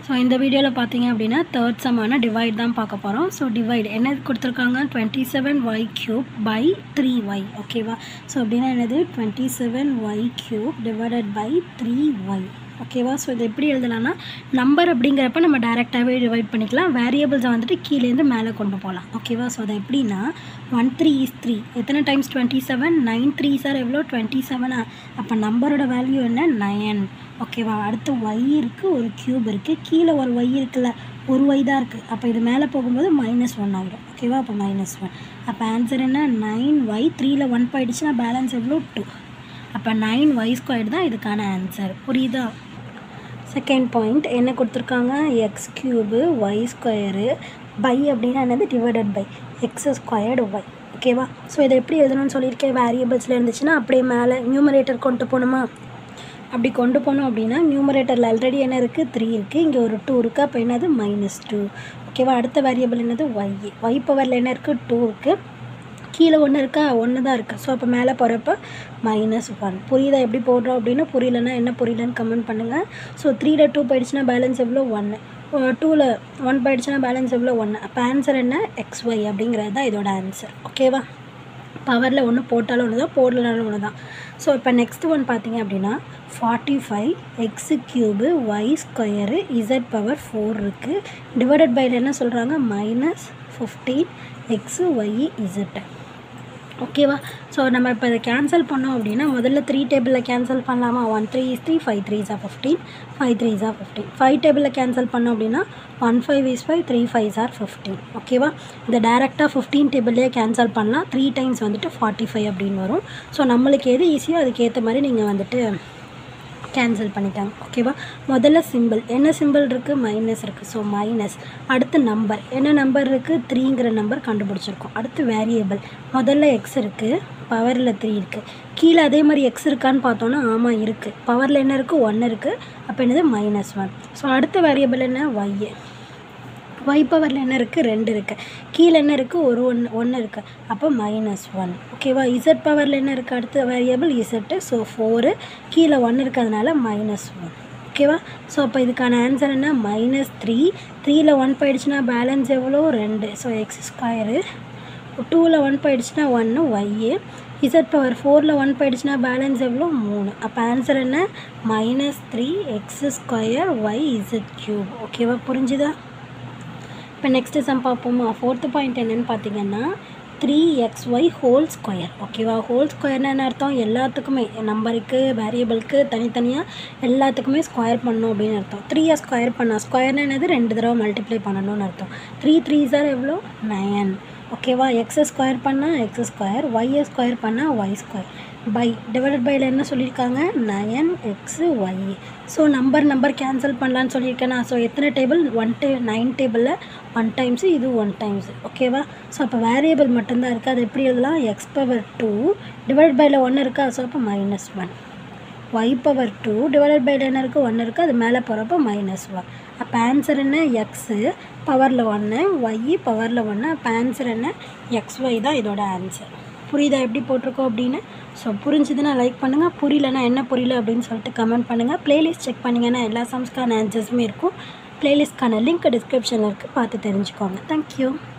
so இந்த வீடியோவில் பார்த்தீங்க அப்படின்னா தேர்ட் சம்மான டிவைட் தான் பார்க்க போகிறோம் ஸோ டிவைட் என்ன கொடுத்துருக்காங்க twenty seven y cube by three y ஓகேவா ஸோ அப்படின்னா என்னது twenty seven y cube divided by three y ஓகேவா ஸோ இது எப்படி எழுதலாம்னா நம்பர் அப்படிங்கிறப்ப நம்ம டேரெக்டாகவே டிவைட் பண்ணிக்கலாம் வேரியபிள்ஸை வந்துட்டு கீழேருந்து மேலே கொண்டு போகலாம் ஓகேவா ஸோ அது எப்படின்னா ஒன் த்ரீ இஸ் த்ரீ எத்தனை times twenty seven nine three sir எவ்வளோ டுவெண்ட்டி செவனா அப்போ நம்பரோட வேல்யூ என்ன நயன் ஓகேவா அடுத்து ஒய் இருக்குது ஒரு க்யூப் இருக்குது கீழே ஒரு ஒய் இருக்குல்ல ஒரு ஒய் தான் இருக்குது அப்போ இது மேலே போகும்போது மைனஸ் ஒன் ஆகிடும் ஓகேவா அப்போ மைனஸ் ஒன் அப்போ ஆன்சர் என்ன நைன் ஒய் த்ரீயில் ஒன் போயிடுச்சுன்னா பேலன்ஸ் எவ்வளோ டூ அப்போ நைன் ஒய் ஸ்கொயர் தான் இதுக்கான ஆன்சர் புரியுதா செகண்ட் பாயிண்ட் என்ன கொடுத்துருக்காங்க x cube y square by அப்படின்னா என்னது divided by x squared y ஓகேவா ஸோ இதை எப்படி எழுதணும்னு சொல்லியிருக்கேன் வேரியபிள்ஸில் இருந்துச்சுன்னா அப்படியே மேலே நியூமரேட்டர் கொண்டு போகணுமா அப்படி கொண்டு போனோம் அப்படின்னா நியூமரேட்டரில் ஆல்ரெடி என்ன இருக்குது த்ரீ இருக்குது இங்கே ஒரு டூ இருக்குது அப்போ என்னது மைனஸ் டூ ஓகேவா அடுத்த வேரியபிள் என்னது ஒய் ஒய் பவரில் என்ன இருக்குது டூ இருக்குது கீழே ஒன்று இருக்கா ஒன்று தான் இருக்குது ஸோ அப்போ மேலே போகிறப்ப மைனஸ் ஒன் புரியுதா எப்படி போடுறோம் அப்படின்னா புரியலன்னா என்ன புரியலன்னு கமெண்ட் பண்ணுங்கள் ஸோ த்ரீல டூ போயிடுச்சுன்னா பேலன்ஸ் எவ்வளோ ஒன்று டூவில் ஒன் போயிடுச்சுன்னா பேலன்ஸ் எவ்வளோ ஒன்று அப்போ ஆன்சர் என்ன எக்ஸ் ஒய் அப்படிங்கிறது தான் இதோட ஆன்சர் ஓகேவா பவரில் ஒன்று போட்டாலும் ஒன்று தான் போடலனாலும் ஒன்று தான் ஸோ இப்போ நெக்ஸ்ட் ஒன் பார்த்தீங்க அப்படின்னா forty five x cube y square z power four இருக்குது டிவைடட் பைல என்ன சொல்கிறாங்க minus fifteen x y z ஓகேவா ஸோ நம்ம இப்போ இதை கேன்சல் பண்ணோம் அப்படின்னா முதல்ல த்ரீ டேபிளில் கேன்சல் பண்ணலாமா one three is three five three are fifteen five three are fifteen five டேபிளில் கேன்சல் பண்ணோம் அப்படின்னா one five is five three five are fifteen ஓகேவா இதை டேரெக்டாக ஃபிஃப்டீன் டேபிள்லேயே கேன்சல் பண்ணலாம் த்ரீ டைம்ஸ் வந்துட்டு ஃபார்ட்டி ஃபைவ் அப்படின்னு வரும் ஸோ நம்மளுக்கு எது ஈஸியோ அதுக்கேற்ற மாதிரி நீங்கள் வந்துட்டு கேன்சல் பண்ணிட்டாங்க ஓகேவா முதல்ல சிம்பிள் என்ன சிம்பிள் இருக்குது மைனஸ் இருக்குது ஸோ மைனஸ் அடுத்து நம்பர் என்ன நம்பர் இருக்குது த்ரீங்கிற நம்பர் கண்டுபிடிச்சிருக்கோம் அடுத்து வேரியபிள் முதல்ல எக்ஸ் இருக்குது பவரில் த்ரீ இருக்குது கீழே அதே மாதிரி எக்ஸ் இருக்கான்னு பார்த்தோன்னா ஆமாம் இருக்குது பவரில் என்ன இருக்குது ஒன்று இருக்குது அப்போ என்னது மைனஸ் ஒன் ஸோ அடுத்த வேரியபிள் என்ன ஒய்யு ஒய் பவரில் என்ன இருக்குது ரெண்டு இருக்குது கீழே என்ன இருக்குது ஒரு ஒன்று ஒன்று இருக்குது அப்போ மைனஸ் ஒன் ஓகேவா இசட் பவரில் என்ன இருக்குது அடுத்த வேரியபிள் இசட்டு ஸோ ஃபோரு கீழே ஒன்று இருக்கிறதுனால மைனஸ் ஒன் ஓகேவா ஸோ அப்போ இதுக்கான ஆன்சர் என்ன மைனஸ் த்ரீ த்ரீயில் ஒன் போயிடுச்சுன்னா பேலன்ஸ் எவ்வளோ ரெண்டு ஸோ எக்ஸ் ஸ்கொயரு டூவில் ஒன் போயிடுச்சுன்னா ஒன்று ஒய்யு இசட் பவர் ஃபோரில் ஒன் போயிடுச்சுன்னா பேலன்ஸ் எவ்வளோ மூணு அப்போ ஆன்சர் என்ன minus three x square y z cube ஓகேவா புரிஞ்சுதா இப்போ நெக்ஸ்ட்டு சம் பார்ப்போமா ஃபோர்த்து பாயிண்ட் என்னென்னு பார்த்தீங்கன்னா three x y whole square ஓகேவா ஹோல் ஸ்கொயர்னு என்ன அர்த்தம் எல்லாத்துக்குமே நம்பருக்கு வேரியபிளுக்கு தனித்தனியாக எல்லாத்துக்குமே ஸ்கொயர் பண்ணணும் அப்படின்னு அர்த்தம் த்ரீயை ஸ்கொயர் பண்ணால் ஸ்கொயர்னு என்னது ரெண்டு தடவை மல்டிப்ளை பண்ணணும்னு அர்த்தம் த்ரீ த்ரீ சார் எவ்வளோ நயன் ஓகேவா எக்ஸை ஸ்கொயர் பண்ணால் எக்ஸ் ஸ்கொயர் ஒய்யை ஸ்கொயர் பண்ணால் ஒய் ஸ்கொயர் பை டிவைடட் பையில் என்ன சொல்லியிருக்காங்க nine x y so number number cancel பண்ணலான்னு சொல்லியிருக்கேனா ஸோ எத்தனை டேபிள் ஒன் டே நைன் டேபிளில் ஒன் டைம்ஸு இது ஒன் டைம்ஸு ஓகேவா ஸோ அப்போ வேரியபிள் மட்டும்தான் இருக்குது அது எப்படி எழுதலாம் எக்ஸ் பவர் டூ டிவைட் பையில் ஒன்று இருக்கா ஸோ அப்போ minus one y power two divided பையில் என்ன இருக்குது ஒன்று இருக்குது அது மேலே போகிறப்போ மைனஸ் ஒன் அப்போ ஆன்சர் என்ன எக்ஸு பவரில் ஒன்று ஒய் பவரில் ஒன்று அப்போ ஆன்சர் என்ன எக்ஸ் ஒய் தான் இதோட ஆன்சர் புரியுதா எப்படி போட்டிருக்கோம் அப்படின்னு ஸோ புரிஞ்சுதுன்னா லைக் பண்ணுங்கள் புரியலனா என்ன புரியல அப்படின்னு சொல்லிட்டு கமெண்ட் பண்ணுங்கள் ப்ளேலிஸ்ட் செக் பண்ணிங்கன்னா எல்லா சம்ஸ்க்கான ஆன்சர்ஸுமே இருக்கும் ப்ளேலிஸ்ட்க்கான லிங்க் டிஸ்கிரிப்ஷனில் இருக்குது பார்த்து தெரிஞ்சுக்கோங்க தேங்க்யூ